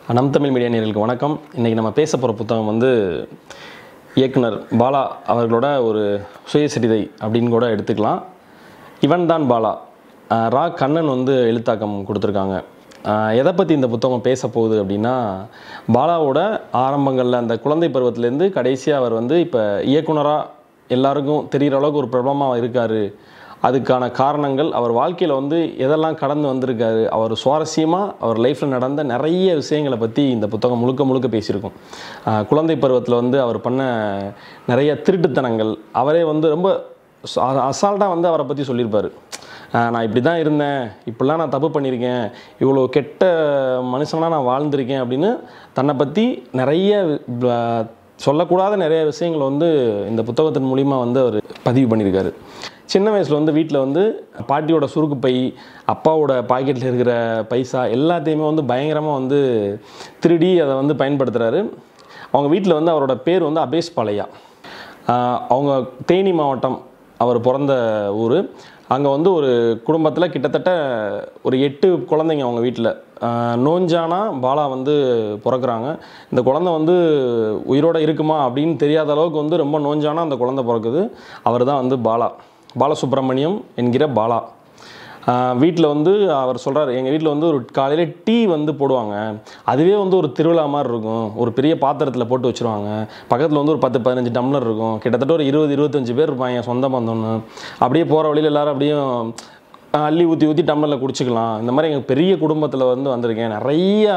நம் தமிழ் மீடியா நேயர்களுக்கு வணக்கம் இன்றைக்கி நம்ம பேச போகிற புத்தகம் வந்து இயக்குனர் பாலா அவர்களோட ஒரு சுயசரிதை அப்படின்னு கூட எடுத்துக்கலாம் இவன் தான் பாலா அஹ் ரா கண்ணன் வந்து எழுத்தாக்கம் கொடுத்துருக்காங்க அஹ் எதை பற்றி இந்த புத்தகம் பேச போகுது அப்படின்னா பாலாவோட ஆரம்பங்களில் அந்த குழந்தை பருவத்திலேருந்து கடைசியாக அவர் வந்து இப்போ இயக்குனராக எல்லாருக்கும் தெரிகிற அளவுக்கு ஒரு பிரபலமாக இருக்கார் அதுக்கான காரணங்கள் அவர் வாழ்க்கையில் வந்து எதெல்லாம் கடந்து வந்திருக்காரு அவர் சுவாரஸ்யமாக அவர் லைஃப்பில் நடந்த நிறைய விஷயங்களை பற்றி இந்த புத்தகம் முழுக்க முழுக்க பேசியிருக்கும் ஆஹ் குழந்தை பருவத்தில் வந்து அவர் பண்ண நிறைய திருட்டுத்தனங்கள் அவரே வந்து ரொம்ப அசால்ட்டாக வந்து அவரை பற்றி சொல்லியிருப்பார் ஆஹ் நான் இப்படி தான் இருந்தேன் இப்படிலாம் நான் தப்பு பண்ணியிருக்கேன் இவ்வளோ கெட்ட மனுஷனாக நான் வாழ்ந்திருக்கேன் அப்படின்னு தன்னை பற்றி நிறைய ஆஹ் சொல்லக்கூடாத நிறைய விஷயங்களை வந்து இந்த புத்தகத்தின் மூலிமா வந்து அவர் பதிவு பண்ணியிருக்காரு சின்ன வயசில் வந்து வீட்டில் வந்து பாட்டியோட சுருக்கு பை அப்பாவோட பாக்கெட்டில் இருக்கிற பைசா எல்லாத்தையுமே வந்து பயங்கரமாக வந்து திருடி அதை வந்து பயன்படுத்துகிறாரு அவங்க வீட்டில் வந்து அவரோட பேர் வந்து அபேஷ் பாளையா ஆஹ் அவங்க தேனி மாவட்டம் அவர் பிறந்த ஊர் அங்கே வந்து ஒரு குடும்பத்தில் கிட்டத்தட்ட ஒரு எட்டு குழந்தைங்க அவங்க வீட்டில் நோஞ்சானா பாலா வந்து பிறக்குறாங்க இந்த குழந்தை வந்து உயிரோட இருக்குமா அப்படின்னு தெரியாத அளவுக்கு வந்து ரொம்ப நோஞ்சானா அந்த குழந்தை பிறக்குது அவர் தான் வந்து பாலா பாலசுப்ரமணியம் என்கிற பாலா வீட்டில் வந்து அவர் சொல்கிறார் எங்கள் வீட்டில் வந்து ஒரு காலையில் டீ வந்து போடுவாங்க அதுவே வந்து ஒரு திருவிழா மாதிரி இருக்கும் ஒரு பெரிய பாத்திரத்தில் போட்டு வச்சுருவாங்க பக்கத்தில் வந்து ஒரு பத்து பதினஞ்சு டம்ளர் இருக்கும் கிட்டத்தட்ட ஒரு இருபது இருபத்தஞ்சு பேர் இருப்பாங்க சொந்த பந்தம்னு அப்படியே போகிற வழியில் எல்லாரும் அப்படியே அஹ், அள்ளி ஊற்றி ஊற்றி டம்ளரில் குடிச்சிக்கலாம் இந்த மாதிரி எங்கள் பெரிய குடும்பத்தில் வந்து வந்திருக்கேன் நிறையா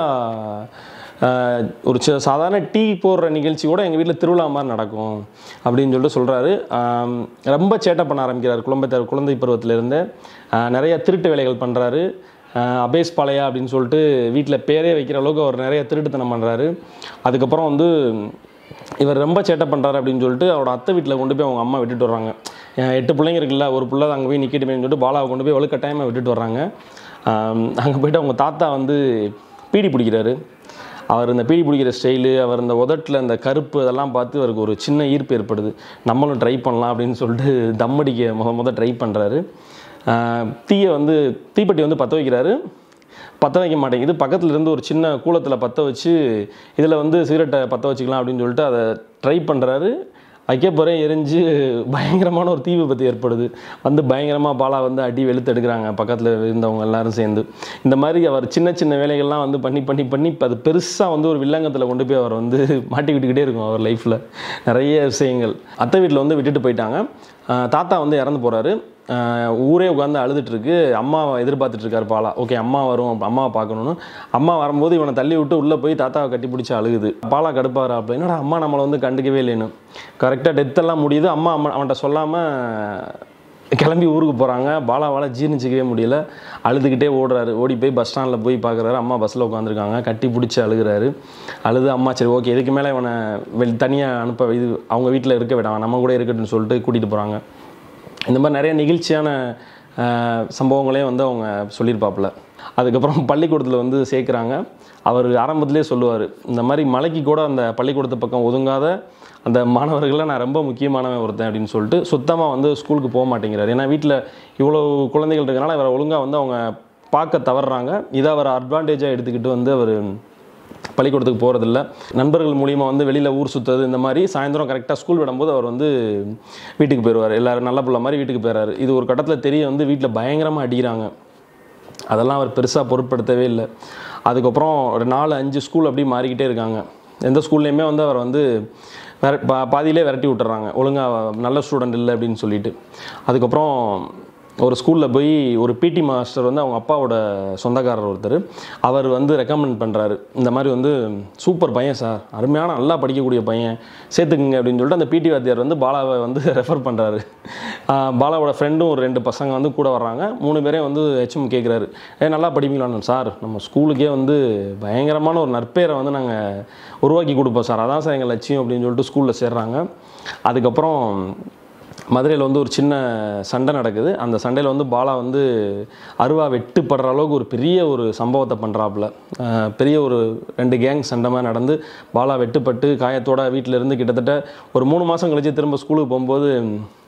ஆஹ் ஒரு சி- சாதாரண டீ போடுற நிகழ்ச்சி கூட எங்கள் வீட்டில் திருவிழா மாதிரி நடக்கும் அப்படின்னு சொல்லிட்டு சொல்கிறாரு ரொம்ப சேட்டை பண்ண ஆரம்பிக்கிறார் குழந்தை குழந்தை பருவத்திலேருந்து நிறைய திருட்டு வேலைகள் பண்ணுறாரு அபேஸ் பாளையா அப்படின்னு சொல்லிட்டு வீட்டில் பேரே வைக்கிற அளவுக்கு அவர் நிறைய திருட்டுத்தனம் பண்ணுறாரு அதுக்கப்புறம் வந்து இவர் ரொம்ப சேட்டை பண்ணுறாரு அப்படின்னு சொல்லிட்டு அவரோட அத்தை வீட்டில் கொண்டு போய் அவங்க அம்மா விட்டுட்டு வர்றாங்க அஹ் எட்டு பிள்ளைங்க இருக்குல்ல ஒரு பிள்ளை அங்கே போய் நிற்கட்டுமேன்னு சொல்லிட்டு பாலாவை கொண்டு போய் வலுக்கட்டாயமாக விட்டுட்டு வர்றாங்க அங்கே போயிட்டு அவங்க தாத்தா வந்து பீடி பிடிக்கிறாரு அவர் இந்த பீடி பிடிக்கிற ஸ்டைலு அவர் இந்த உதட்டில் இந்த கருப்பு அதெல்லாம் பார்த்து அவருக்கு ஒரு சின்ன ஈர்ப்பு ஏற்படுது நம்மளும் ட்ரை பண்ணலாம் அப்படின்னு சொல்லிட்டு தம் அடிக்க முத முத ட்ரை பண்ணுறாரு தீயை வந்து தீப்பெட்டி வந்து பற்ற வைக்கிறாரு பற்ற வைக்க மாட்டேங்குது பக்கத்துல இருந்து ஒரு சின்ன கூலத்தில் பற்ற வச்சு இதில் வந்து சிகரெட்டை பற்ற வச்சுக்கலாம் அப்படின்னு சொல்லிட்டு அதை ட்ரை பண்ணுறாரு வைக்க போகிறேன் எரிஞ்சு பயங்கரமான ஒரு தீ விபத்து ஏற்படுது வந்து பயங்கரமாக பாலா வந்து அடி வெளுத்து எடுக்கிறாங்க பக்கத்தில் இருந்தவங்க எல்லாரும் சேர்ந்து இந்த மாதிரி அவர் சின்ன சின்ன வேலைகள்லாம் வந்து பண்ணி பண்ணி பண்ணி இப்போ அது பெருசாக வந்து ஒரு வில்லங்கத்தில் கொண்டு போய் அவர் வந்து மாட்டி விட்டுக்கிட்டே இருக்கும் அவர் லைஃப்பில் நிறைய விஷயங்கள் அத்தை வீட்டில் வந்து விட்டுட்டு போயிட்டாங்க ஆஹ் தாத்தா வந்து இறந்து போகிறாரு ஊரே உட்காந்து அழுதுட்டு இருக்கு அம்மாவை எதிர்பார்த்துட்டு இருக்காரு பாலா ஓகே அம்மா வரும் அம்மாவை பார்க்கணும்னு அம்மா வரும்போது இவனை தள்ளி விட்டு உள்ளே போய் தாத்தாவை கட்டி பிடிச்சி அழுகுது பாலா கடுப்பாரா அப்போ என்னடா அம்மா நம்மளை வந்து கண்டுக்கவே இல்லைன்னு கரெக்டாக டெத்தெல்லாம் முடியுது அம்மா அம்மா அவன்கிட்ட சொல்லாமல் கிளம்பி ஊருக்கு போகிறாங்க பாலாவால் ஜீர்ணிச்சிக்கவே முடியல அழுதுகிட்டே ஓடுறாரு ஓடி போய் பஸ் ஸ்டாண்டில் போய் பார்க்குறாரு அம்மா பஸ்ஸில் உட்காந்துருக்காங்க கட்டி பிடிச்சி அழுகுறாரு அழுது அம்மா சரி ஓகே இதுக்கு மேலே இவனை வெளி தனியாக அனுப்ப இது அவங்க வீட்டில் இருக்க விடாங்க நம்ம கூட இருக்கட்டும்னு சொல்லிட்டு கூட்டிகிட்டு போகிறாங்க இந்த மாதிரி நிறைய நிகழ்ச்சியான அஹ், சம்பவங்களையும் வந்து அவங்க சொல்லியிருப்பாப்புல அதுக்கப்புறம் பள்ளிக்கூடத்தில் வந்து சேர்க்குறாங்க அவர் ஆரம்பத்திலே சொல்லுவார் இந்த மாதிரி மலைக்கு கூட அந்த பள்ளிக்கூடத்து பக்கம் ஒதுங்காத அந்த மாணவர்களில் நான் ரொம்ப முக்கியமானவன் ஒருத்தன் அப்படின்னு சொல்லிட்டு சுத்தமாக வந்து ஸ்கூலுக்கு போக மாட்டேங்கிறார் ஏன்னா வீட்டில் இவ்வளோ குழந்தைகள் இருக்கனால இவரை ஒழுங்காக வந்து அவங்க பார்க்க தவறுறாங்க இதை அவர் அட்வான்டேஜாக எடுத்துக்கிட்டு வந்து அவர் பள்ளிக்கூடத்துக்கு போகிறதில்ல நண்பர்கள் மூலியமாக வந்து வெளியில் ஊர் சுற்றுறது இந்த மாதிரி சாயந்தரம் கரெக்டாக ஸ்கூல் விடும்போது அவர் வந்து வீட்டுக்கு போயிடுவார் எல்லாரும் நல்ல பிள்ளை மாதிரி வீட்டுக்கு போயிடுறாரு இது ஒரு கட்டத்தில் தெரிய வந்து வீட்டில் பயங்கரமாக அடிக்கிறாங்க அதெல்லாம் அவர் பெருசாக பொருட்படுத்தவே இல்லை அதுக்கப்புறம் ஒரு நாலு அஞ்சு ஸ்கூல் அப்படி மாறிக்கிட்டே இருக்காங்க எந்த ஸ்கூல்லையுமே வந்து அவர் வந்து விர பா பாதியிலே விரட்டி விட்டுறாங்க ஒழுங்காக நல்ல ஸ்டூடெண்ட் இல்லை அப்படின்னு சொல்லிட்டு அதுக்கப்புறம் ஒரு ஸ்கூலில் போய் ஒரு பிடி மாஸ்டர் வந்து அவங்க அப்பாவோட சொந்தக்காரர் ஒருத்தர் அவர் வந்து ரெக்கமெண்ட் பண்ணுறாரு இந்த மாதிரி வந்து சூப்பர் பையன் சார் அருமையான நல்லா படிக்கக்கூடிய பையன் சேர்த்துக்குங்க அப்படின்னு சொல்லிட்டு அந்த பிடி வாத்தியார் வந்து பாலாவை வந்து ரெஃபர் பண்ணுறாரு பாலாவோட ஃப்ரெண்டும் ஒரு ரெண்டு பசங்க வந்து கூட வர்றாங்க மூணு பேரையும் வந்து ஹெச்எம் கேட்குறாரு ஏ நல்லா படிப்பீங்களான்னு சார் நம்ம ஸ்கூலுக்கே வந்து பயங்கரமான ஒரு நற்பெயரை வந்து நாங்கள் உருவாக்கி கொடுப்போம் சார் அதான் சார் எங்கள் லட்சியம் அப்படின்னு சொல்லிட்டு ஸ்கூலில் சேர்றாங்க அதுக்கப்புறம் மதுரையில் வந்து ஒரு சின்ன சண்டை நடக்குது அந்த சண்டையில் வந்து பாலா வந்து அருவா வெட்டுப்படுற அளவுக்கு ஒரு பெரிய ஒரு சம்பவத்தை பண்ணுறாப்புல பெரிய ஒரு ரெண்டு கேங் சண்டை மாதிரி நடந்து பாலா வெட்டுப்பட்டு காயத்தோட வீட்டில் இருந்து கிட்டத்தட்ட ஒரு மூணு மாதம் கழிச்சு திரும்ப ஸ்கூலுக்கு போகும்போது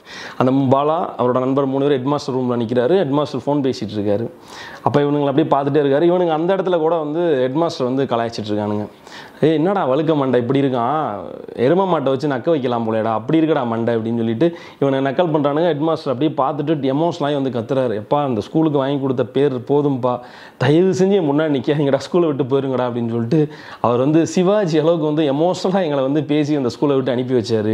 அந்த பாலா அவரோட நண்பர் மூணு பேர் ஹெட்மாஸ்டர் ரூமில் நிற்கிறாரு ஹெட்மாஸ்டர் ஃபோன் பேசிகிட்டு இருக்காரு அப்போ இவனுங்களை அப்படியே பார்த்துட்டே இருக்காரு இவனுங்க அந்த இடத்துல கூட வந்து ஹெட்மாஸ்டர் வந்து கலாய்ச்சிட்டு இருக்கானுங்க ஏய் என்னடா வழுக்க மண்டை இப்படி இருக்கான் எரும மாட்டை வச்சு நக்க வைக்கலாம் போலேடா அப்படி இருக்கடா மண்டை அப்படின்னு சொல்லிட்டு இவனை நக்கல் பண்ணுறானுங்க ஹெட்மாஸ்டர் அப்படியே பார்த்துட்டு எமோஷனலாகி வந்து கத்துறாரு எப்பா அந்த ஸ்கூலுக்கு வாங்கி கொடுத்த பேர் போதும்பா தயவு செஞ்சு என் முன்னாடி நிற்காதீங்கடா ஸ்கூலை விட்டு போயிருங்கடா அப்படின்னு சொல்லிட்டு அவர் வந்து சிவாஜி அளவுக்கு வந்து எமோஷனலாக எங்களை வந்து பேசி அந்த ஸ்கூலை விட்டு அனுப்பி வச்சாரு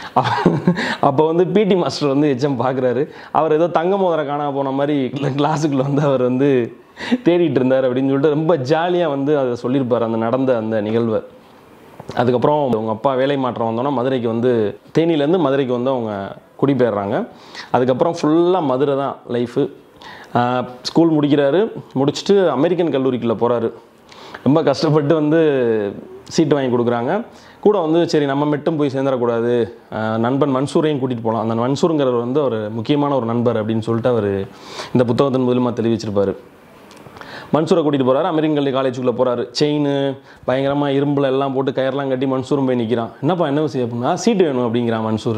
அப்போ வந்து பிடி மாஸ்டர் வந்து எச்எம் பார்க்குறாரு அவர் ஏதோ தங்க மோதிரம் காணாம போன மாதிரி கிளாஸுக்குள்ள வந்து அவர் வந்து தேடிட்டு இருந்தார் அப்படின்னு சொல்லிட்டு ரொம்ப ஜாலியாக வந்து அதை சொல்லியிருப்பார் அந்த நடந்த அந்த நிகழ்வை அதுக்கப்புறம் அவங்க அப்பா வேலை மாற்றம் வந்தோன்னா மதுரைக்கு வந்து தேனியிலேருந்து மதுரைக்கு வந்து அவங்க குடிபெயர்றாங்க அதுக்கப்புறம் ஃபுல்லாக மதுரை தான் லைஃபு ஸ்கூல் முடிக்கிறாரு முடிச்சுட்டு அமெரிக்கன் கல்லூரிக்குள்ளே போகிறாரு ரொம்ப கஷ்டப்பட்டு வந்து சீட்டு வாங்கி கொடுக்குறாங்க கூட வந்து சரி நம்ம மட்டும் போய் சேர்ந்துடக்கூடாது ஆஹ் நண்பன் மன்சூரையும் கூட்டிகிட்டு போகலாம் அந்த மன்சூருங்கிறவர் வந்து ஒரு முக்கியமான ஒரு நண்பர் அப்படின்னு சொல்லிட்டு அவர் இந்த புத்தகத்தின் மூலியமாக தெரிவிச்சிருப்பார் மன்சூரை கூட்டிகிட்டு போகிறாரு அமெரிக்கன் கல்வி காலேஜுக்குள்ளே போகிறாரு செயின் பயங்கரமாக இரும்பில் எல்லாம் போட்டு கயர்லாம் கட்டி மன்சூரும் போய் நிற்கிறான் என்னப்பா என்ன விஷயம் அப்படின்னா சீட்டு வேணும் அப்படிங்கிறான் மன்சூர்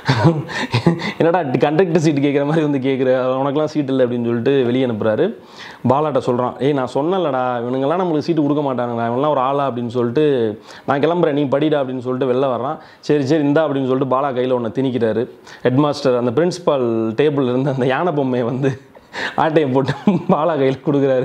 என்னடா கண்டக்டர் சீட்டு கேட்குற மாதிரி வந்து கேட்குற உனக்கெல்லாம் சீட் இல்லை அப்படின்னு சொல்லிட்டு வெளியே அனுப்புகிறாரு பாலாட்ட சொல்கிறான் ஏய் நான் சொன்னலடா இவனுங்கெல்லாம் நம்மளுக்கு சீட்டு கொடுக்க மாட்டாங்கடா இவனெல்லாம் ஒரு ஆளா அப்படின்னு சொல்லிட்டு நான் கிளம்புறேன் நீ படிடா அப்படின்னு சொல்லிட்டு வெளில வர்றான் சரி சரி இந்தா அப்படின்னு சொல்லிட்டு பாலா கையில் ஒன்று திணிக்கிறாரு ஹெட்மாஸ்டர் அந்த பிரின்சிபால் டேபிள் இருந்து அந்த யானை பொம்மையை வந்து ஆட்டையை போட்டு பாலா கையில் கொடுக்குறாரு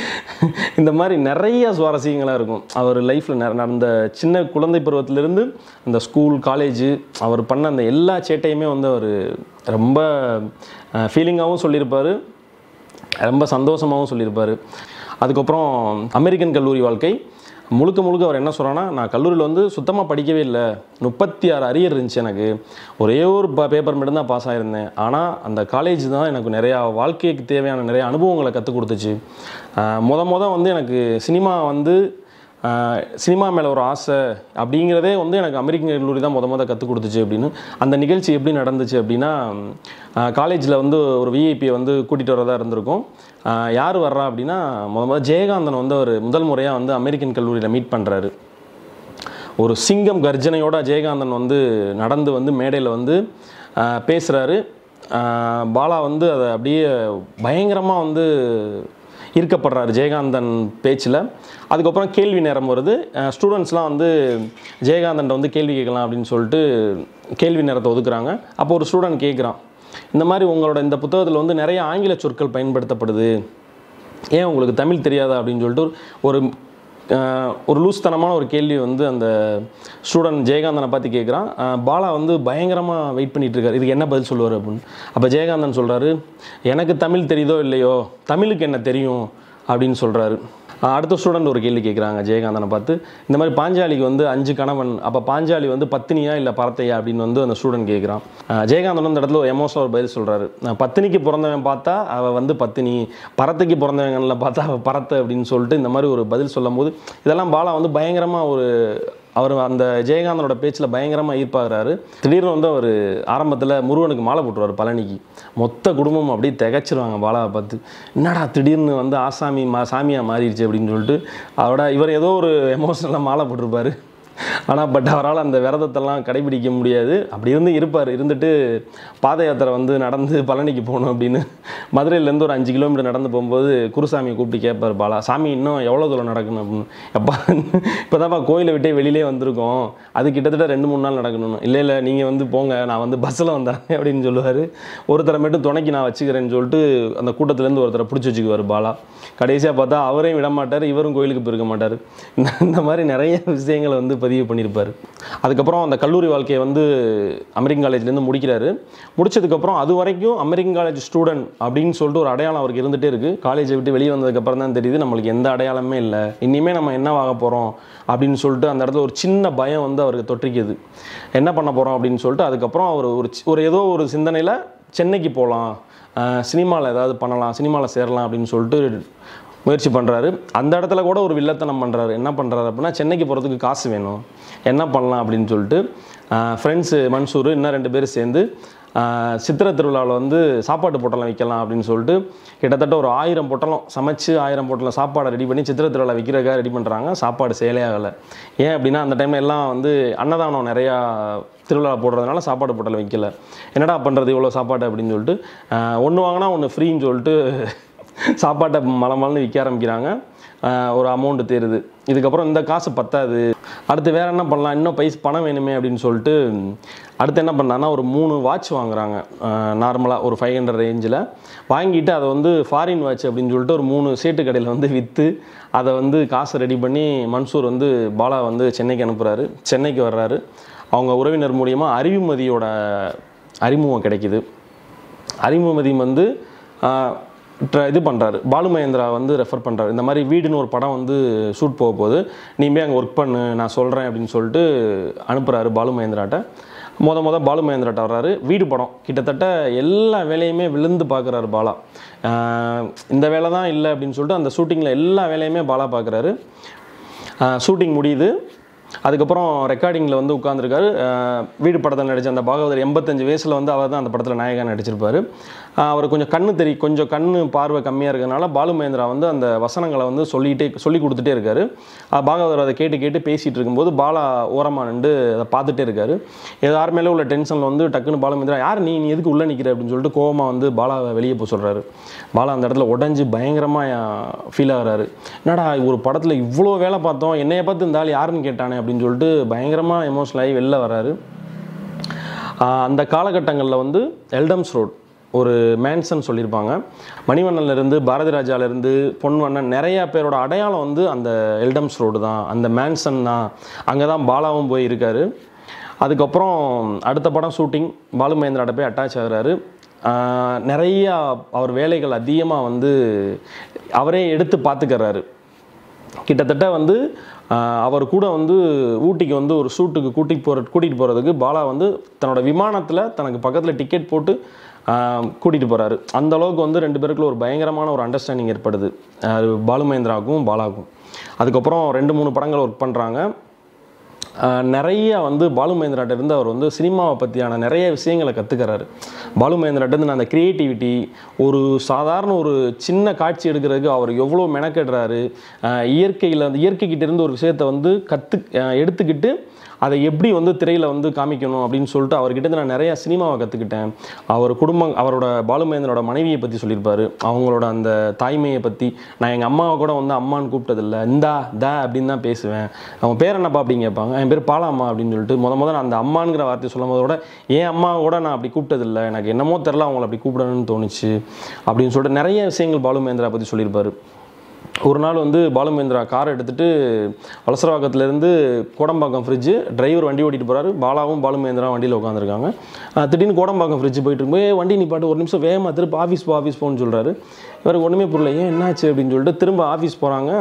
இந்த மாதிரி நிறைய சுவாரஸ்யங்களாக இருக்கும் அவர் லைஃப்பில் நடந்த சின்ன குழந்தை பருவத்திலிருந்து அந்த ஸ்கூல் காலேஜு அவர் பண்ண அந்த எல்லா சேட்டையுமே வந்து அவர் ரொம்ப ஃபீலிங்காகவும் சொல்லியிருப்பார் ரொம்ப சந்தோஷமாகவும் சொல்லியிருப்பார் அதுக்கப்புறம் அமெரிக்கன் கல்லூரி வாழ்க்கை முழுக்க முழுக்க அவர் என்ன சொல்கிறான்னா நான் கல்லூரியில் வந்து சுத்தமாக படிக்கவே இல்லை முப்பத்தி ஆறு அரியர் இருந்துச்சு எனக்கு ஒரே ஒரு ப பேப்பர் மட்டும்தான் பாஸ் ஆகிருந்தேன் ஆனால் அந்த காலேஜ் தான் எனக்கு நிறையா வாழ்க்கைக்கு தேவையான நிறைய அனுபவங்களை கற்றுக் கொடுத்துச்சு ஆஹ் முத முத வந்து எனக்கு சினிமா வந்து ஆஹ் சினிமா மேலே ஒரு ஆசை அப்படிங்கிறதே வந்து எனக்கு அமெரிக்கன் கல்லூரி தான் முத முத கற்றுக் கொடுத்துச்சு அப்படின்னு அந்த நிகழ்ச்சி எப்படி நடந்துச்சு அப்படின்னா காலேஜில் வந்து ஒரு விஐபியை வந்து கூட்டிகிட்டு வரதா இருந்திருக்கும் ஆஹ் யார் வர்றா அப்படின்னா முத முத ஜெயகாந்தன் வந்து அவர் முதல் முறையாக வந்து அமெரிக்கன் கல்லூரியில் மீட் பண்ணுறாரு ஒரு சிங்கம் கர்ஜனையோட ஜெயகாந்தன் வந்து நடந்து வந்து மேடையில் வந்து பேசுகிறாரு பாலா வந்து அதை அப்படியே பயங்கரமாக வந்து ஈர்க்கப்படுறாரு ஜெயகாந்தன் பேச்சில் அதுக்கப்புறம் கேள்வி நேரம் வருது ஸ்டூடெண்ட்ஸ்லாம் வந்து ஜெயகாந்தன் வந்து கேள்வி கேட்கலாம் அப்படின்னு சொல்லிட்டு கேள்வி நேரத்தை ஒதுக்குறாங்க அப்போ ஒரு ஸ்டூடெண்ட் கேட்குறான் இந்த மாதிரி உங்களோட இந்த புத்தகத்தில் வந்து நிறைய ஆங்கில சொற்கள் பயன்படுத்தப்படுது ஏன் உங்களுக்கு தமிழ் தெரியாதா அப்படின்னு சொல்லிட்டு ஒரு ஆஹ், ஒரு லூஸ்தனமான ஒரு கேள்வி வந்து அந்த ஸ்டூடெண்ட் ஜெயகாந்தனை பார்த்து கேட்குறான் ஆஹ், பாலா வந்து பயங்கரமாக வெயிட் பண்ணிட்டு இருக்காரு இதுக்கு என்ன பதில் சொல்லுவார் அப்படின்னு அப்போ ஜெயகாந்தன் சொல்கிறாரு எனக்கு தமிழ் தெரியுதோ இல்லையோ தமிழுக்கு என்ன தெரியும் அப்படின்னு சொல்கிறாரு அடுத்த ஸ்டூடெண்ட் ஒரு கேள்வி கேட்குறாங்க ஜெயகாந்தனை பார்த்து இந்த மாதிரி பாஞ்சாலிக்கு வந்து அஞ்சு கணவன் அப்போ பாஞ்சாலி வந்து பத்தினியா இல்லை பரத்தையா அப்படின்னு வந்து அந்த ஸ்டூடெண்ட் கேட்குறான் ஜெயகாந்தன் வந்து இந்த இடத்துல ஒரு எமோஷனல் ஒரு பதில் சொல்கிறாரு பத்தினிக்கு பிறந்தவன் பார்த்தா அவள் வந்து பத்தினி பரத்தைக்கு பிறந்தவங்களில் பார்த்தா அவள் பரத்தை அப்படின்னு சொல்லிட்டு இந்த மாதிரி ஒரு பதில் சொல்லும் போது இதெல்லாம் பாலா வந்து பயங்கரமாக ஒரு அவர் அந்த ஜெயகாந்தனோட பேச்சில் பயங்கரமாக ஈர்ப்பாகிறாரு திடீர்னு வந்து அவர் ஆரம்பத்தில் முருகனுக்கு மாலை போட்டுருவார் பழனிக்கு மொத்த குடும்பம் அப்படியே திகச்சிருவாங்க பாலாவை பார்த்து என்னடா திடீர்னு வந்து ஆசாமி மா சாமியாக மாறிடுச்சு அப்படின்னு சொல்லிட்டு அவரோட இவர் ஏதோ ஒரு எமோஷனலாக மாலை போட்டிருப்பாரு ஆனால் பட் அவரால் அந்த விரதத்தெல்லாம் கடைபிடிக்க முடியாது அப்படி இருந்து இருப்பார் இருந்துட்டு பாத யாத்திரை வந்து நடந்து பழனிக்கு போகணும் அப்படின்னு மதுரையிலேருந்து ஒரு அஞ்சு கிலோமீட்டர் நடந்து போகும்போது குருசாமியை கூப்பிட்டு கேட்பார் பாலா சாமி இன்னும் எவ்வளோ தூரம் நடக்கணும் அப்படின்னு எப்பா இப்போதான்ப்பா கோயிலை விட்டே வெளியிலே வந்திருக்கோம் அது கிட்டத்தட்ட ரெண்டு மூணு நாள் நடக்கணும் இல்லை இல்லை நீங்கள் வந்து போங்க நான் வந்து பஸ்ஸில் வந்தேன் அப்படின்னு சொல்லுவார் ஒருத்தரை மட்டும் துணைக்கு நான் வச்சுக்கிறேன்னு சொல்லிட்டு அந்த கூட்டத்துலேருந்து ஒருத்தரை பிடிச்சி வச்சுக்குவார் பாலா கடைசியாக பார்த்தா அவரையும் விட மாட்டார் இவரும் கோயிலுக்கு போயிருக்க மாட்டார் இந்த- இந்த மாதிரி நிறைய விஷயங்களை வந்து பதிவு பண்ணியிருப்பார் அதுக்கப்புறம் அந்த கல்லூரி வாழ்க்கையை வந்து அமெரிக்கன் காலேஜ்லேருந்து முடிக்கிறாரு முடிச்சதுக்கப்புறம் அது வரைக்கும் அமெரிக்கன் காலேஜ் ஸ்டூடெண்ட் அப்படின்னு சொல்லிட்டு ஒரு அடையாளம் அவருக்கு இருந்துகிட்டே இருக்குது காலேஜை விட்டு வெளியே வந்ததுக்கப்புறம் தான் தெரியுது நம்மளுக்கு எந்த அடையாளமே இல்லை இனிமேல் நம்ம என்னவாக போகிறோம் அப்படின்னு சொல்லிட்டு அந்த இடத்துல ஒரு சின்ன பயம் வந்து அவருக்கு தொற்றிக்குது என்ன பண்ண போகிறோம் அப்படின்னு சொல்லிட்டு அதுக்கப்புறம் அவர் ஒரு சி- ஒரு ஏதோ ஒரு சிந்தனையில் சென்னைக்கு போகலாம் சினிமாவில் ஏதாவது பண்ணலாம் சினிமாவில் சேரலாம் அப்படின்னு சொல்லிட்டு முயற்சி பண்ணுறாரு அந்த இடத்துல கூட ஒரு வில்லத்தனம் பண்ணுறாரு என்ன பண்ணுறாரு அப்படின்னா சென்னைக்கு போகிறதுக்கு காசு வேணும் என்ன பண்ணலாம் அப்படின்னு சொல்லிட்டு ஃப்ரெண்ட்ஸு மன்சூர் இன்னும் ரெண்டு பேரும் சேர்ந்து ஆஹ் சித்திரை திருவிழாவில் வந்து சாப்பாட்டு பொட்டலம் வைக்கலாம் அப்படின்னு சொல்லிட்டு கிட்டத்தட்ட ஒரு ஆயிரம் பொட்டலம் சமைச்சு ஆயிரம் பொட்டலம் சாப்பாடை ரெடி பண்ணி சித்திரை திருவிழா வைக்கிறதுக்காக ரெடி பண்ணுறாங்க சாப்பாடு சேலே ஆகலை ஏன் அப்படின்னா அந்த டைமில் எல்லாம் வந்து அன்னதானம் நிறையா திருவிழா போடுறதுனால சாப்பாடு பொட்டலம் வைக்கல என்னடா பண்ணுறது இவ்வளோ சாப்பாடு அப்படின்னு சொல்லிட்டு ஒன்று வாங்கினா ஒன்று ஃப்ரீன்னு சொல்லிட்டு சாப்பாட்டை மலை மலன்னு விற்க ஆரம்பிக்கிறாங்க ஆஹ் ஒரு அமௌண்ட் தேருது இதுக்கப்புறம் இந்த காசு பத்தாது அடுத்து வேற என்ன பண்ணலாம் இன்னும் பைஸ் பணம் வேணுமே அப்படின்னு சொல்லிட்டு அடுத்து என்ன பண்ணாங்கன்னா ஒரு மூணு வாட்ச் வாங்குறாங்க நார்மலாக ஒரு ஃபைவ் ஹண்ட்ரட் ரேஞ்சில் வாங்கிட்டு அதை வந்து ஃபாரின் வாட்ச் அப்படின்னு சொல்லிட்டு ஒரு மூணு சேட்டு கடையில் வந்து விற்று அதை வந்து காசை ரெடி பண்ணி மன்சூர் வந்து பாலா வந்து சென்னைக்கு அனுப்புகிறாரு சென்னைக்கு வர்றாரு அவங்க உறவினர் மூலியமாக அறிவுமதியோட அறிமுகம் கிடைக்குது அறிமுகமதி வந்து ஆஹ், ட்ர- இது பண்ணுறாரு பாலு மகேந்திரா வந்து ரெஃபர் பண்ணுறாரு இந்த மாதிரி வீடுன்னு ஒரு படம் வந்து ஷூட் போக போகுது நீ போய் அங்கே ஒர்க் பண்ணு நான் சொல்கிறேன் அப்படின்னு சொல்லிட்டு அனுப்புகிறாரு பாலு மகேந்திராட்ட மொத மொத பாலு மகேந்திராட்ட வர்றாரு வீடு படம் கிட்டத்தட்ட எல்லா வேலையுமே விழுந்து பார்க்குறாரு பாலா ஆஹ், இந்த வேலை தான் இல்லை அப்படின்னு சொல்லிட்டு அந்த ஷூட்டிங்கில் எல்லா வேலையுமே பாலா பார்க்குறாரு ஷூட்டிங் முடியுது அதுக்கப்புறம் ரெக்கார்டிங்கில் வந்து உட்காந்துருக்காரு வீடு படத்தில் நடித்த அந்த பாகவதர் எண்பத்தஞ்சு வயசில் வந்து அவர் தான் அந்த படத்தில் நாயகா நடிச்சிருப்பாரு ஆஹ் அவர் கொஞ்சம் கண்ணு தெரி கொஞ்சம் கண்ணு பார்வை கம்மியாக இருக்கிறதுனால பாலு மகேந்திரா வந்து அந்த வசனங்களை வந்து சொல்லிகிட்டே சொல்லி கொடுத்துட்டே இருக்காரு ஆஹ் பாகவதர் அதை கேட்டு கேட்டு பேசிகிட்டு இருக்கும்போது பாலா ஓரமாக நின்று அதை பார்த்துட்டே இருக்காரு யார் மேலே உள்ள டென்ஷனில் வந்து டக்குன்னு பாலு மகேந்திரா யார் நீ நீ எதுக்கு உள்ளே நிற்கிற அப்படின்னு சொல்லிட்டு கோவமாக வந்து பாலாவை வெளியே போக சொல்கிறாரு பாலா அந்த இடத்துல உடஞ்சி பயங்கரமாக ஃபீல் ஆகுறாரு என்னடா ஒரு படத்தில் இவ்வளோ வேலை பார்த்தோம் என்னைய பார்த்து இந்த ஆள் யாருன்னு கேட்டானே அப்படின்னு சொல்லிட்டு பயங்கரமாக எமோஷனல் ஆகி வெளில வராரு ஆஹ் அந்த காலகட்டங்களில் வந்து எல்டம்ஸ் ரோட் ஒரு மேன்சன் சொல்லியிருப்பாங்க மணிவண்ணன்ல இருந்து பாரதி ராஜாலேருந்து பொன்வண்ணன் நிறையா பேரோட அடையாளம் வந்து அந்த எல்டம்ஸ் ரோடு தான் அந்த மேன்சன் தான் அங்கே தான் பாலாவும் போய் இருக்காரு அதுக்கப்புறம் அடுத்த படம் ஷூட்டிங் பாலு மகேந்திராட்ட போய் அட்டாச் ஆகுறாரு ஆஹ் நிறையா அவர் வேலைகள் அதிகமாக வந்து அவரே எடுத்து பார்த்துக்கறாரு கிட்டத்தட்ட வந்து ஆஹ், அவர் கூட வந்து ஊட்டிக்கு வந்து ஒரு ஷூட்டுக்கு கூட்டிட்டு போகிற கூட்டிகிட்டு போகிறதுக்கு பாலா வந்து தன்னோட விமானத்தில் தனக்கு பக்கத்தில் டிக்கெட் போட்டு கூட்டிகிட்டு போகிறாரு அந்த அளவுக்கு வந்து ரெண்டு பேருக்குள்ள ஒரு பயங்கரமான ஒரு அண்டர்ஸ்டாண்டிங் ஏற்படுது ஆஹ், பாலு மகேந்திராவுக்கும் பாலாவுக்கும் அதுக்கப்புறம் ரெண்டு மூணு படங்கள் ஒர்க் பண்ணுறாங்க ஆஹ் நிறைய வந்து பாலு மகேந்திராட்ட இருந்து அவர் வந்து சினிமாவை பற்றியான நிறைய விஷயங்களை கற்றுக்கிறாரு பாலு மகேந்திராட்ட இருந்து அந்த க்ரியேட்டிவிட்டி ஒரு சாதாரண ஒரு சின்ன காட்சி எடுக்கிறதுக்கு அவர் எவ்வளோ மெனக்கெடுறாரு ஆஹ் இயற்கையில் அந்த இயற்கைக்கிட்ட இருந்து ஒரு விஷயத்தை வந்து கற்று எடுத்துக்கிட்டு அதை எப்படி வந்து திரையில் வந்து காமிக்கணும் அப்படின்னு சொல்லிட்டு அவர்கிட்ட இருந்து நான் நிறைய சினிமாவை கற்றுக்கிட்டேன் அவர் குடும்பம் அவரோட பாலு மகேந்திரோட மனைவியை பற்றி சொல்லியிருப்பாரு அவங்களோட அந்த தாய்மையை பற்றி நான் எங்கள் அம்மாவை கூட வந்து அம்மான்னு கூப்பிட்டதில்ல இந்தா த அப்படின்னு தான் பேசுவேன் அவன் பேர் என்னப்பா அப்படின்னு கேட்பாங்க என் பேர் பாலாம்மா அப்படின்னு சொல்லிட்டு முத முத நான் அந்த அம்மாங்கிற வார்த்தையை சொல்லும் போதோட என் அம்மாவை கூட நான் அப்படி கூப்பிட்டதில்லை எனக்கு என்னமோ தெரில அவங்கள அப்படி கூப்பிடணும்னு தோணுச்சு அப்படின்னு சொல்லிட்டு நிறைய விஷயங்கள் பாலு மகேந்திரா பற்றி சொல்லியிருப்பாரு ஒரு நாள் வந்து பாலுமேந்திரா கார் எடுத்துகிட்டு வலசரவாக்கத்துலேருந்து கோடம்பாக்கம் ஃப்ரிட்ஜு டிரைவர் வண்டி ஓட்டிட்டு போகிறாரு பாலாவும் பாலுமேந்திரா வண்டியில் உட்காந்துருக்காங்க திடீர்னு கோடம்பாக்கம் ஃப்ரிட்ஜ் போயிட்டு இருக்கும்போது "ஏய், வண்டி நிப்பாட்டு ஒரு நிமிஷம் வேகமாக திரும்ப ஆஃபீஸ் போ ஆஃபீஸ் போன்னு சொல்கிறாரு இவருக்கு ஒன்றுமே புரியல ஏன் என்னாச்சு அப்படின்னு சொல்லிட்டு திரும்ப ஆஃபீஸ் போகிறாங்க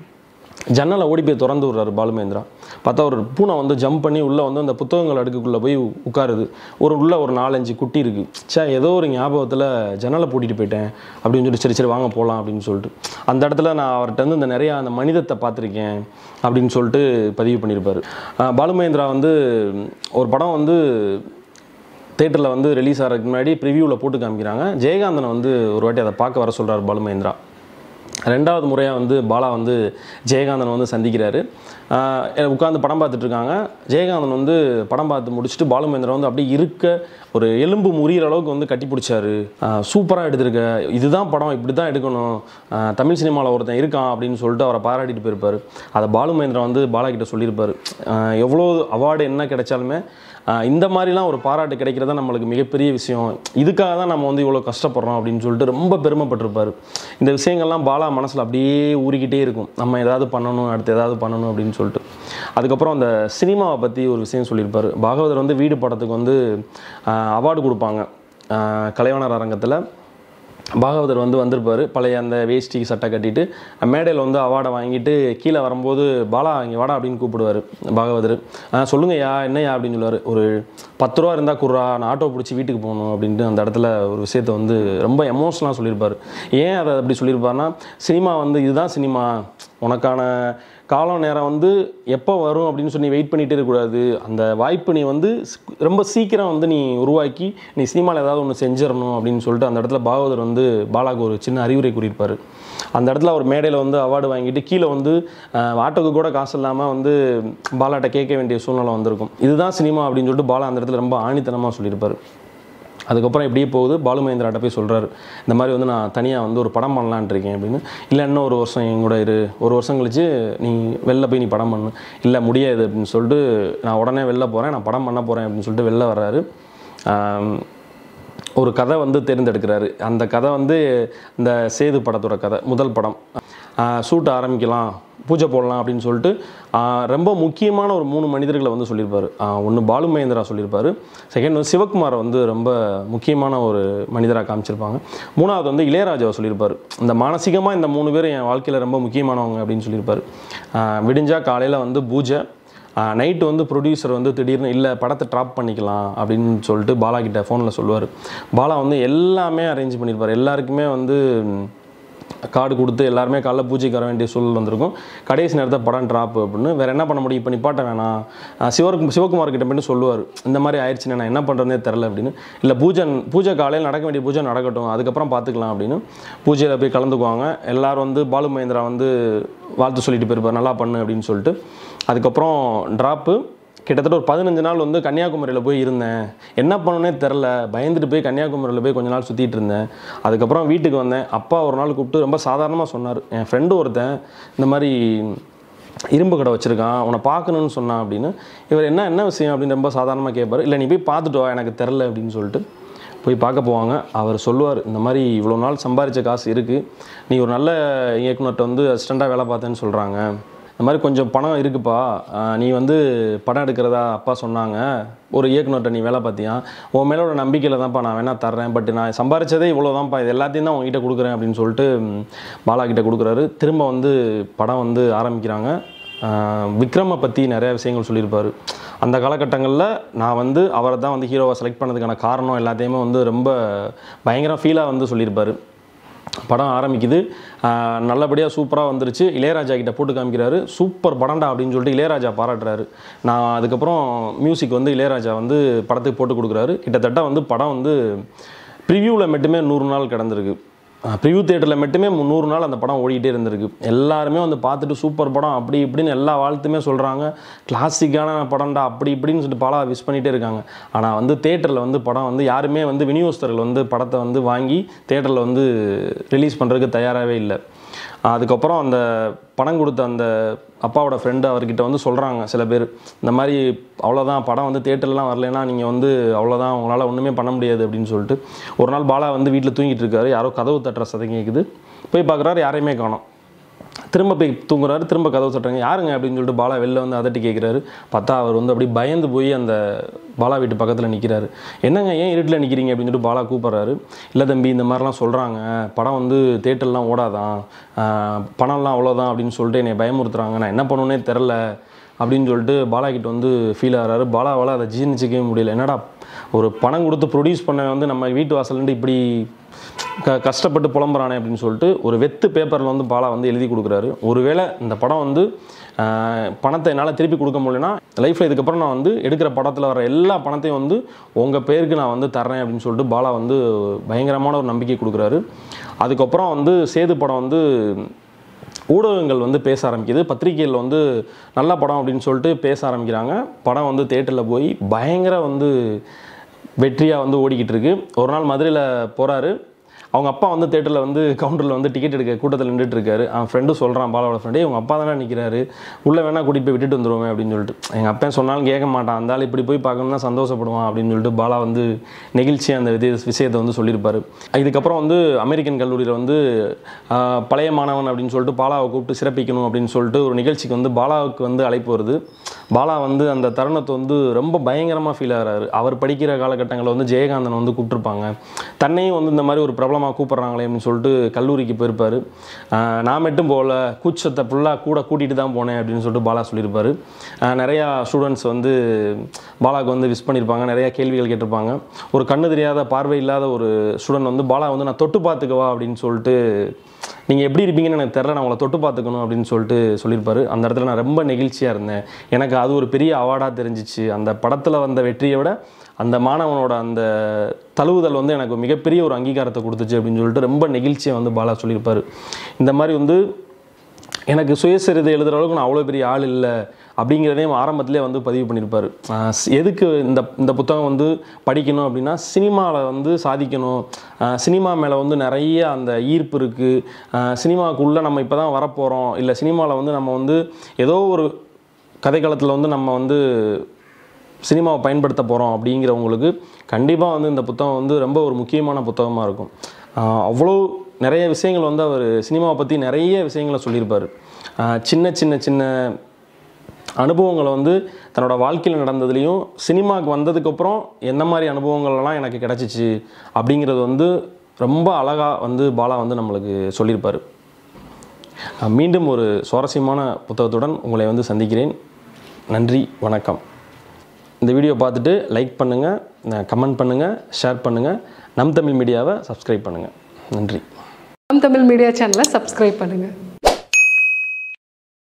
ஜன்னலை ஓடி போய் திறந்து விட்றாரு பாலுமேந்திரா பார்த்தா ஒரு பூனை வந்து ஜம்ப் பண்ணி உள்ளே வந்து அந்த புத்தகங்கள் அடுக்குக்குள்ளே போய் உ- உட்காருது ஒரு உள்ள ஒரு நாலஞ்சு குட்டி இருக்குது ச்சே ஏதோ ஒரு ஞாபகத்தில் ஜன்னலை பூட்டிட்டு போயிட்டேன் அப்படின்னு சொல்லிட்டு சரி சரி வாங்க போகலாம் அப்படின்னு சொல்லிட்டு அந்த இடத்துல நான் அவர்கிட்ட வந்து இந்த நிறையா அந்த மனிதத்தை பார்த்துருக்கேன் அப்படின்னு சொல்லிட்டு பதிவு பண்ணியிருப்பாரு ஆஹ் பாலுமேந்திரா வந்து ஒரு படம் வந்து தேட்டரில் வந்து ரிலீஸ் ஆகிறதுக்கு முன்னாடி ப்ரிவியூவில் போட்டு காமிக்கிறாங்க ஜெயகாந்தனை வந்து ஒரு வாட்டி அதை பார்க்க வர சொல்கிறார் பாலுமேந்திரா ரெண்டாவது முறையாக வந்து பாலா வந்து ஜெயகாந்தன் வந்து சந்திக்கிறாரு ஆஹ் உட்காந்து படம் பார்த்துட்டு இருக்காங்க ஜெயகாந்தன் வந்து படம் பார்த்து முடிச்சுட்டு பாலுமேந்திரா வந்து அப்படியே இருக்க ஒரு எலும்பு முறிகிற அளவுக்கு வந்து கட்டி பிடிச்சாரு சூப்பராக எடுத்திருக்க இதுதான் படம் இப்படி தான் எடுக்கணும் ஆஹ் தமிழ் சினிமாவில் ஒருத்தன் இருக்கான் அப்படின்னு சொல்லிட்டு அவரை பாராட்டிட்டு போயிருப்பார் அதை பாலுமேந்திரா வந்து பாலா கிட்ட சொல்லியிருப்பார் ஆஹ் எவ்வளோ அவார்டு என்ன கிடைச்சாலுமே ஆஹ் இந்த மாதிரிலாம் ஒரு பாராட்டு கிடைக்கிறதா நம்மளுக்கு மிகப்பெரிய விஷயம் இதுக்காக தான் நம்ம வந்து இவ்வளோ கஷ்டப்படுறோம் அப்படின்னு சொல்லிட்டு ரொம்ப பெருமைப்பட்டிருப்பார் இந்த விஷயங்கள்லாம் பாலா மனசில் அப்படியே ஊறிக்கிட்டே இருக்கும் நம்ம ஏதாவது பண்ணணும் அடுத்து ஏதாவது பண்ணணும் அப்படின்னு சொல்லிட்டு அதுக்கப்புறம் அந்த சினிமாவை பற்றி ஒரு விஷயம் சொல்லியிருப்பார் பாகவதர் வந்து வீடு படத்துக்கு வந்து அவார்டு கொடுப்பாங்க ஆஹ் கலைவாணர் அரங்கத்தில் பாகவதர் வந்து வந்திருப்பார் பழைய அந்த வேஷ்டி சட்டை கட்டிட்டு மேடையில் வந்து அவார்டை வாங்கிட்டு கீழே வரும்போது பாலா இங்கே வாடா அப்படின்னு கூப்பிடுவார் பாகவதர் "ஆ, சொல்லுங்கய்யா என்னய்யா அப்படின்னு சொல்லுவார் ஒரு பத்து ரூபா இருந்தால் குர்ரா நான் ஆட்டோ பிடிச்சி வீட்டுக்கு போகணும் அப்படின்ட்டு அந்த இடத்துல ஒரு விஷயத்தை வந்து ரொம்ப எமோஷனலாக சொல்லியிருப்பார் ஏன் அதை அப்படி சொல்லியிருப்பாருன்னா சினிமா வந்து இதுதான் சினிமா உனக்கான காலம் நேரம் வந்து எப்போ வரும் அப்படின்னு சொல்லி வெயிட் பண்ணிகிட்டே இருக்கக்கூடாது அந்த வாய்ப்பு நீ வந்து ஸ்- ரொம்ப சீக்கிரம் வந்து நீ உருவாக்கி நீ சினிமாவில் ஏதாவது ஒன்று செஞ்சிடணும் அப்படின்னு சொல்லிட்டு அந்த இடத்துல பாகவதர் வந்து பாலாக்கு ஒரு சின்ன அறிவுரை கூறியிருப்பார் அந்த இடத்துல அவர் மேடையில் வந்து அவார்டு வாங்கிட்டு கீழே வந்து அஹ், ஆட்டோக்கு கூட காசு இல்லாமல் வந்து பாலாட்ட கேட்க வேண்டிய சூழ்நிலை வந்திருக்கும் இதுதான் சினிமா அப்படின்னு சொல்லிட்டு பாலா அந்த இடத்துல ரொம்ப ஆணித்தனமாக சொல்லியிருப்பார் அதுக்கப்புறம் இப்படியே போகுது பாலு மகேந்திராட்ட போய் சொல்கிறாரு இந்த மாதிரி வந்து நான் தனியாக வந்து ஒரு படம் பண்ணலான்ட்டு இருக்கேன் அப்படின்னு இல்லை இன்னும் ஒரு வருஷம் என் கூட இரு ஒரு வருஷம் கழிச்சு நீ வெளில போய் நீ படம் பண்ணு இல்லை முடியாது அப்படின்னு சொல்லிட்டு நான் உடனே வெளில போகிறேன் நான் படம் பண்ண போகிறேன் அப்படின்னு சொல்லிட்டு வெளில வர்றாரு ஆம், ஒரு கதை வந்து தேர்ந்தெடுக்கிறாரு அந்த கதை வந்து இந்த சேது படத்தோட கதை முதல் படம் ஷூட் ஆரம்பிக்கலாம் பூஜை போடலாம் அப்படின்னு சொல்லிட்டு ஆஹ் ரொம்ப முக்கியமான ஒரு மூணு மனிதர்களை வந்து சொல்லியிருப்பாரு ஒன்று பாலு மகேந்திரா சொல்லியிருப்பாரு செகண்ட் வந்து சிவகுமாரை வந்து ரொம்ப முக்கியமான ஒரு மனிதராக காமிச்சிருப்பாங்க மூணாவது வந்து இளையராஜாவை சொல்லியிருப்பாரு இந்த மானசீகமாக இந்த மூணு பேரும் என் வாழ்க்கையில் ரொம்ப முக்கியமானவங்க அப்படின்னு சொல்லியிருப்பாரு ஆஹ் விடிஞ்சா காலையில் வந்து பூஜை நைட்டு வந்து ப்ரொடியூசர் வந்து திடீர்னு இல்லை படத்தை ட்ராப் பண்ணிக்கலாம் அப்படின்னு சொல்லிட்டு பாலா கிட்ட ஃபோனில் சொல்லுவார் பாலா வந்து எல்லாமே அரேஞ்ச் பண்ணியிருப்பார் எல்லாருக்குமே வந்து கார்டு கொடுத்து எல்லாருமே காலைல பூஜைக்கு வர வேண்டிய சூழல் வந்திருக்கும் கடைசி நேரத்தில் படம் ட்ராப் அப்படின்னு வேறு என்ன பண்ண முடியும் இப்போ நிப்பாட்ட வேணாம் அஹ் சிவருக்கு சிவகுமார் கிட்ட போயிட்டு சொல்லுவார் இந்த மாதிரி ஆயிடுச்சுன்னு நான் என்ன பண்ணுறதுனே தெரில அப்படின்னு இல்லை பூஜை பூஜை காலையில் நடக்க வேண்டிய பூஜை நடக்கட்டும் அதுக்கப்புறம் பார்த்துக்கலாம் அப்படின்னு பூஜையில் போய் கலந்துக்குவாங்க எல்லாரும் வந்து பாலு மகேந்திரா வந்து வாழ்த்து சொல்லிட்டு போயிருப்பார் நல்லா பண்ணு அப்படின்னு சொல்லிட்டு அதுக்கப்புறம் ட்ராப்பு கிட்டத்தட்ட ஒரு பதினஞ்சு நாள் வந்து கன்னியாகுமரியில் போய் இருந்தேன் என்ன பண்ணணுன்னே தெரில பயந்துட்டு போய் கன்னியாகுமரியில் போய் கொஞ்ச நாள் சுற்றிட்டு இருந்தேன் அதுக்கப்புறம் வீட்டுக்கு வந்தேன் அப்பா ஒரு நாள் கூப்பிட்டு ரொம்ப சாதாரணமாக சொன்னார் என் ஃப்ரெண்டு ஒருத்தன் இந்த மாதிரி இரும்பு கடை வச்சுருக்கான் உன்னை பார்க்கணுன்னு சொன்னான் அப்படின்னு இவர் என்ன என்ன விஷயம் அப்படின்னு ரொம்ப சாதாரணமாக கேட்பார் இல்லை நீ போய் பார்த்துட்டு வா எனக்கு தெரில அப்படின்னு சொல்லிட்டு போய் பார்க்க போவாங்க அவர் சொல்லுவார் இந்த மாதிரி இவ்வளோ நாள் சம்பாரித்த காசு இருக்குது நீ ஒரு நல்ல இயக்குனர்கிட்ட வந்து அசிஸ்டண்ட்டாக வேலை பார்த்தேன்னு சொல்கிறாங்க இந்த மாதிரி கொஞ்சம் பணம் இருக்குப்பா ஆஹ் நீ வந்து படம் எடுக்கிறதா அப்பா சொன்னாங்க ஒரு இயக்குனர்கிட்ட நீ வேலை பார்த்தியா உன் மேலோட நம்பிக்கையில் தான்ப்பா நான் வேணா தர்றேன் பட் நான் சம்பாரிச்சதே இவ்வளோ தான்ப்பா இது எல்லாத்தையும் தான் உங்ககிட்ட கொடுக்குறேன் அப்படின்னு சொல்லிட்டு ம், பாலா கிட்ட கொடுக்குறாரு திரும்ப வந்து படம் வந்து ஆரம்பிக்கிறாங்க ஆஹ் விக்ரமை பற்றி நிறைய விஷயங்கள் சொல்லியிருப்பார் அந்த காலகட்டங்களில் நான் வந்து அவரை தான் வந்து ஹீரோவை செலக்ட் பண்ணதுக்கான காரணம் எல்லாத்தையுமே வந்து ரொம்ப பயங்கர ஃபீலாக வந்து சொல்லியிருப்பார் படம் ஆரம்பிக்குது ஆஹ் நல்லபடியாக சூப்பராக வந்துருச்சு இளையராஜா கிட்ட போட்டு காமிக்கிறாரு சூப்பர் படம்டா அப்படின்னு சொல்லிட்டு இளையராஜா பாராட்டுறாரு நான் அதுக்கப்புறம் மியூசிக் வந்து இளையராஜா வந்து படத்துக்கு போட்டு கொடுக்குறாரு கிட்டத்தட்ட வந்து படம் வந்து ப்ரிவியூவில் மட்டுமே நூறு நாள் கிடந்திருக்கு ப்ரிவ்யூ தேட்டரில் மட்டுமே முந்நூறு நாள் அந்த படம் ஓடிக்கிட்டே இருந்திருக்கு எல்லாருமே வந்து பார்த்துட்டு சூப்பர் படம் அப்படி இப்படின்னு எல்லா வாழ்த்துமே சொல்கிறாங்க கிளாசிக்கான படம்டா அப்படி இப்படின்னு சொல்லிட்டு பாலா விஷ் பண்ணிகிட்டே இருக்காங்க ஆனால் வந்து தேட்டரில் வந்து படம் வந்து யாருமே வந்து விநியோகஸ்தர்கள் வந்து படத்தை வந்து வாங்கி தேட்டரில் வந்து ரிலீஸ் பண்ணுறதுக்கு தயாராகவே இல்லை அதுக்கப்புறம் அந்த பணம் கொடுத்த அந்த அப்பாவோட ஃப்ரெண்டு அவர்கிட்ட வந்து சொல்கிறாங்க சில பேர் இந்த மாதிரி அவ்வளோதான் படம் வந்து தேட்டர்லாம் வரலைன்னா நீங்கள் வந்து அவ்வளோதான் உங்களால் ஒன்றுமே பண்ண முடியாது அப்படின்னு சொல்லிட்டு ஒரு நாள் பாலா வந்து வீட்டில் தூங்கிட்டு இருக்காரு யாரோ கதவு தட்டுற சத்தம் கேட்குது போய் பார்க்குறாரு யாரையுமே காணோம் திரும்ப போய் தூங்குறாரு திரும்ப கதவு தட்டுறாங்க யாருங்க அப்படின்னு சொல்லிட்டு பாலா வெளில வந்து அதட்டி கேட்குறாரு பார்த்தா அவர் வந்து அப்படியே பயந்து போய் அந்த பாலா வீட்டு பக்கத்தில் நிற்கிறாரு என்னங்க ஏன் இருட்டில் நிற்கிறீங்க அப்படின்னு சொல்லிட்டு பாலா கூப்பிட்றாரு இல்லை தம்பி இந்த மாதிரிலாம் சொல்கிறாங்க படம் வந்து தேட்டர்லாம் ஓடாதான் ஆஹ் பணம்லாம் அவ்வளோதான் அப்படின்னு சொல்லிட்டு என்னை பயமுறுத்துறாங்க நான் என்ன பண்ணணுன்னே தெரில அப்படின்னு சொல்லிட்டு பாலா கிட்ட வந்து ஃபீல் ஆகிறாரு பாலாவால் அதை ஜீர்ணிச்சிக்கவே முடியல என்னடா ஒரு பணம் கொடுத்து ப்ரொடியூஸ் பண்ண வந்து நம்ம வீட்டு வாசல்லேருந்து இப்படி க கஷ்டப்பட்டு புலம்புறானே அப்படின்னு சொல்லிட்டு ஒரு வெத்து பேப்பரில் வந்து பாலா வந்து எழுதி கொடுக்குறாரு ஒருவேளை இந்த படம் வந்து ஆஹ், பணத்தை என்னால் திருப்பி கொடுக்க முடியலன்னா லைஃப்பில் இதுக்கப்புறம் நான் வந்து எடுக்கிற படத்தில் வர எல்லா பணத்தையும் வந்து உங்கள் பேருக்கு நான் வந்து தர்றேன் அப்படின்னு சொல்லிட்டு பாலா வந்து பயங்கரமான ஒரு நம்பிக்கை கொடுக்குறாரு அதுக்கப்புறம் வந்து சேது படம் வந்து ஊடகங்கள் வந்து பேச ஆரம்பிக்குது பத்திரிகையில் வந்து நல்ல படம் அப்படின்னு சொல்லிட்டு பேச ஆரம்பிக்கிறாங்க படம் வந்து தேட்டரில் போய் பயங்கர வந்து வெற்றியாக வந்து ஓடிக்கிட்டு இருக்கு ஒரு நாள் மதுரையில் போகிறாரு அவங்க அப்பா வந்து தேட்டரில் வந்து கவுண்டரில் வந்து டிக்கெட் எடுக்க கூட்டத்தில் நின்றுட்டு இருக்காரு அவன் ஃப்ரெண்டு சொல்கிறான் பாலாவோட ஃப்ரெண்டு உங்கள் அப்பா தானே நிற்கிறாரு உள்ளே வேணா கூட்டிகிட்டு போய் விட்டுட்டு வந்துருவோமே அப்படின்னு சொல்லிட்டு எங்கள் அப்பா சொன்னாலும் கேட்க மாட்டான் அந்த ஆள் இப்படி போய் பார்க்கணும்னா சந்தோஷப்படுவான் அப்படின்னு சொல்லிட்டு பாலா வந்து நெகிழ்ச்சியாக அந்த விதி விஷயத்தை வந்து சொல்லியிருப்பாரு இதுக்கப்புறம் வந்து அமெரிக்கன் கல்லூரியில் வந்து ஆஹ், பழைய மாணவன் அப்படின்னு சொல்லிட்டு பாலாவை கூப்பிட்டு சிறப்பிக்கணும் அப்படின்னு சொல்லிட்டு ஒரு நிகழ்ச்சிக்கு வந்து பாலாவுக்கு வந்து அழைப்பு வருது பாலா வந்து அந்த தருணத்தை வந்து ரொம்ப பயங்கரமாக ஃபீல் ஆகிறாரு அவர் படிக்கிற காலகட்டங்களில் வந்து ஜெயகாந்தன் வந்து கூப்பிட்டுருப்பாங்க தன்னையும் வந்து இந்த மாதிரி ஒரு பிரபலமாக கூப்பிட்றாங்களே அப்படின்னு சொல்லிட்டு கல்லூரிக்கு போயிருப்பார் ஆஹ் நான் மட்டும் போகல கூச்சத்தை ஃபுல்லாக கூட கூட்டிகிட்டு தான் போனேன் அப்படின்னு சொல்லிட்டு பாலா சொல்லியிருப்பாரு ஆஹ் நிறையா ஸ்டூடெண்ட்ஸ் வந்து பாலாவுக்கு வந்து விஷ் பண்ணியிருப்பாங்க நிறையா கேள்விகள் கேட்டிருப்பாங்க ஒரு கண்ணு தெரியாத பார்வை இல்லாத ஒரு ஸ்டூடெண்ட் வந்து பாலா வந்து நான் தொட்டு பார்த்துக்கவா அப்படின்னு சொல்லிட்டு நீங்கள் எப்படி இருப்பீங்கன்னு எனக்கு தெரில நான் உங்களை தொட்டு பார்த்துக்கணும் அப்படின்னு சொல்லிட்டு சொல்லியிருப்பாரு அந்த இடத்துல நான் ரொம்ப நெகிழ்ச்சியாக இருந்தேன் எனக்கு அது ஒரு பெரிய அவார்டாக தெரிஞ்சிச்சு அந்த படத்தில் வந்த வெற்றியை விட அந்த மாணவனோட அந்த தழுவுதல் வந்து எனக்கு மிகப்பெரிய ஒரு அங்கீகாரத்தை கொடுத்துச்சு அப்படின்னு சொல்லிட்டு ரொம்ப நெகிழ்ச்சியை வந்து பாலா சொல்லியிருப்பாரு இந்த மாதிரி வந்து எனக்கு சுயசரிதை எழுதுகிற அளவுக்கு நான் அவ்வளோ பெரிய ஆள் இல்லை அப்படிங்கிறதையும் ஆரம்பத்திலே வந்து பதிவு பண்ணியிருப்பார் ஆஹ் ஸ்- எதுக்கு இந்த இந்த புத்தகம் வந்து படிக்கணும் அப்படின்னா சினிமாவில் வந்து சாதிக்கணும் ஆஹ் சினிமா மேலே வந்து நிறைய அந்த ஈர்ப்பு இருக்குது சினிமாவுக்குள்ளே நம்ம இப்போ தான் வரப்போகிறோம் இல்லை சினிமாவில் வந்து நம்ம வந்து ஏதோ ஒரு கதைக்களத்தில் வந்து நம்ம வந்து சினிமாவை பயன்படுத்த போகிறோம் அப்படிங்கிறவங்களுக்கு கண்டிப்பாக வந்து இந்த புத்தகம் வந்து ரொம்ப ஒரு முக்கியமான புத்தகமாக இருக்கும் ஆஹ் அவ்வளோ நிறைய விஷயங்கள் வந்து அவர் சினிமாவை பற்றி நிறைய விஷயங்களை சொல்லியிருப்பார் ஆஹ் சின்ன சின்ன சின்ன அனுபவங்களை வந்து தன்னோட வாழ்க்கையில் நடந்ததுலேயும் சினிமாவுக்கு வந்ததுக்கப்புறம் என்ன மாதிரி அனுபவங்கள்லாம் எனக்கு கிடச்சிச்சு அப்படிங்கிறது வந்து ரொம்ப அழகாக வந்து பாலா வந்து நம்மளுக்கு சொல்லியிருப்பார் ஆஹ் மீண்டும் ஒரு சுவாரஸ்யமான புத்தகத்துடன் உங்களை வந்து சந்திக்கிறேன் நன்றி வணக்கம் இந்த வீடியோ பார்த்துட்டு லைக் பண்ணுங்கள் கமெண்ட் பண்ணுங்கள் ஷேர் பண்ணுங்கள் நம் தமிழ் மீடியாவை சப்ஸ்கிரைப் பண்ணுங்கள் நன்றி நம் தமிழ் மீடியா சேனலை சப்ஸ்கிரைப் பண்ணுங்கள்